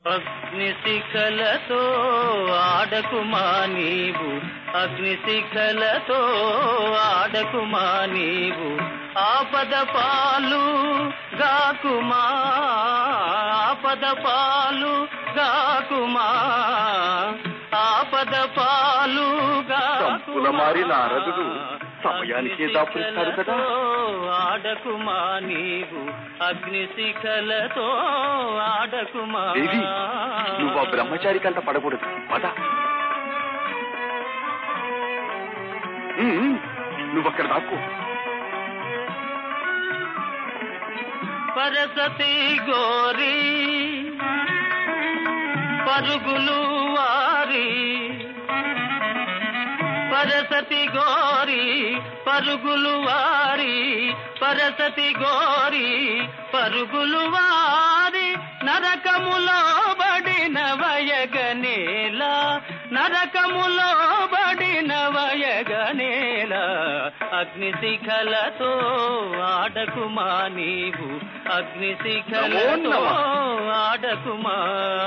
అగ్నిశిఖలతో ఆడకుమా నీవు అగ్నిశిఖలతో ఆడకుమా నీవు ఆపద పాలు గాకుమా ఆపద పాలు గాకుమా ఆపద పాలు సంపుల మారిన అరదుడు సమయానికే దాపురిస్తాడు కదా. ఆడకుమా నీవు అగ్నిశిఖలతో ఆడకుమా దేవి నువ్వు ఆ బ్రహ్మచారి కంట పడకూడదు పద ఉమ్, నువ్వు అక్కడ దాక్కో పరసతి గోరి పరుగులు వారి పరసతి గోరి పరుగులు వారి పరసతి గోరి పరుగులు వారి నరకములో బడిన వయగనేల నరకములో బడిన వయగనేల అగ్నిశిఖలతో ఆడకుమా నీవు అగ్నిశిఖలతో నమో నమః. ఆడకుమా